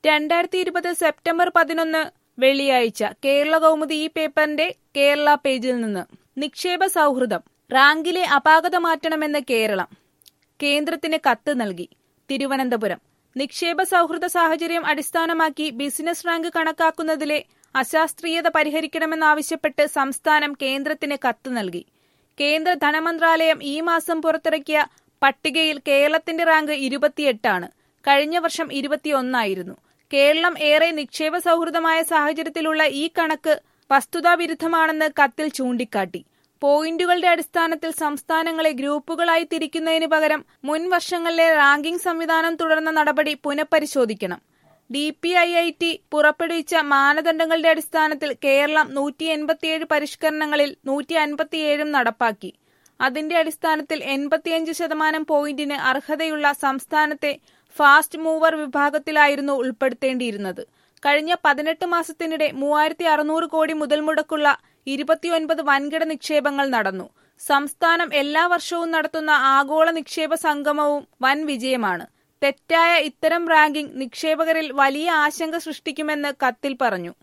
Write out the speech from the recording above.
രണ്ടായിരത്തി ഇരുപത് സെപ്റ്റംബർ പതിനൊന്ന് വെള്ളിയാഴ്ച കേരള കൗമുദി ഈ പേപ്പറിന്റെ കേരള പേജിൽ നിന്ന് നിക്ഷേപ സൗഹൃദം റാങ്കിലെ അപാകത മാറ്റണമെന്ന് കേരളം കേന്ദ്രത്തിന് കത്ത് നൽകി തിരുവനന്തപുരം നിക്ഷേപ സൗഹൃദ സാഹചര്യം അടിസ്ഥാനമാക്കി ബിസിനസ് റാങ്ക് കണക്കാക്കുന്നതിലെ അശാസ്ത്രീയത പരിഹരിക്കണമെന്നാവശ്യപ്പെട്ട് സംസ്ഥാനം കേന്ദ്രത്തിന് കത്ത് നൽകി കേന്ദ്ര ധനമന്ത്രാലയം ഈ മാസം പുറത്തിറക്കിയ പട്ടികയിൽ കേരളത്തിന്റെ റാങ്ക് ഇരുപത്തിയെട്ടാണ് കഴിഞ്ഞ വർഷം ഇരുപത്തിയൊന്നായിരുന്നു കേരളം ഏറെ നിക്ഷേപ സൗഹൃദമായ സാഹചര്യത്തിലുള്ള ഈ കണക്ക് വസ്തുതാവിരുദ്ധമാണെന്ന് കത്തിൽ ചൂണ്ടിക്കാട്ടി പോയിന്റുകളുടെ അടിസ്ഥാനത്തിൽ സംസ്ഥാനങ്ങളെ ഗ്രൂപ്പുകളായി തിരിക്കുന്നതിന് പകരം മുൻ വർഷങ്ങളിലെ റാങ്കിംഗ് സംവിധാനം തുടർന്ന നടപടി പുനഃപരിശോധിക്കണം D P I I T പുറപ്പെടുവിച്ച മാനദണ്ഡങ്ങളുടെ അടിസ്ഥാനത്തിൽ കേരളം നൂറ്റി എൺപത്തിയേഴ് പരിഷ്കരണങ്ങളിൽ നൂറ്റി അൻപത്തിയേഴും നടപ്പാക്കി അതിന്റെ അടിസ്ഥാനത്തിൽ എൺപത്തിയഞ്ച് ശതമാനം പോയിന്റിന് അർഹതയുള്ള സംസ്ഥാനത്തെ ഫാസ്റ്റ് മൂവർ വിഭാഗത്തിലായിരുന്നു ഉൾപ്പെടുത്തേണ്ടിയിരുന്നത് കഴിഞ്ഞ പതിനെട്ട് മാസത്തിനിടെ മൂവായിരത്തി അറുന്നൂറ് കോടി മുതൽ മുടക്കുള്ള ഇരുപത്തിയൊൻപത് വൻകിട നിക്ഷേപങ്ങൾ നടന്നു സംസ്ഥാനം എല്ലാ വർഷവും നടത്തുന്ന ആഗോള നിക്ഷേപ സംഗമവും വൻ വിജയമാണ് തെറ്റായ ഇത്തരം റാങ്കിംഗ് നിക്ഷേപകരിൽ വലിയ ആശങ്ക സൃഷ്ടിക്കുമെന്ന് കത്തിൽ പറഞ്ഞു